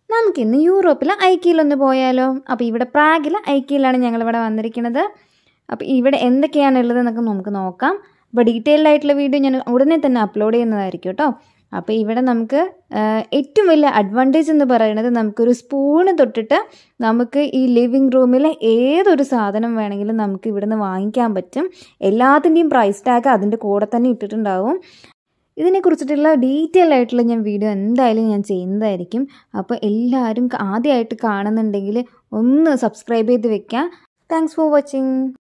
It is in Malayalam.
നമുക്കിന്ന് യൂറോപ്പിലെ ഐക്കിയിലൊന്ന് പോയാലോ അപ്പോൾ ഇവിടെ പ്രാഗിലെ ഐക്കിയിലാണ് ഞങ്ങളിവിടെ വന്നിരിക്കുന്നത് അപ്പോൾ ഇവിടെ എന്തൊക്കെയാണുള്ളത് എന്നൊക്കെ നമുക്ക് നോക്കാം അപ്പോൾ ഡീറ്റെയിൽഡ് ആയിട്ടുള്ള വീഡിയോ ഞാൻ ഉടനെ തന്നെ അപ്ലോഡ് ചെയ്യുന്നതായിരിക്കും കേട്ടോ അപ്പോൾ ഇവിടെ നമുക്ക് ഏറ്റവും വലിയ അഡ്വാൻറ്റേജ് എന്ന് പറയുന്നത് നമുക്കൊരു സ്പൂണ് തൊട്ടിട്ട് നമുക്ക് ഈ ലിവിങ് റൂമിലെ ഏതൊരു സാധനം വേണമെങ്കിലും നമുക്ക് ഇവിടുന്ന് വാങ്ങിക്കാൻ പറ്റും എല്ലാത്തിൻ്റെയും പ്രൈസ് ടാഗ് അതിൻ്റെ കൂടെ തന്നെ ഇട്ടിട്ടുണ്ടാവും ഇതിനെക്കുറിച്ചിട്ടുള്ള ഡീറ്റെയിൽ ആയിട്ടുള്ള ഞാൻ വീഡിയോ എന്തായാലും ഞാൻ ചെയ്യുന്നതായിരിക്കും അപ്പോൾ എല്ലാവരും ആദ്യമായിട്ട് കാണുന്നുണ്ടെങ്കിൽ ഒന്ന് സബ്സ്ക്രൈബ് ചെയ്ത് വെക്കാം താങ്ക്സ് ഫോർ വാച്ചിങ്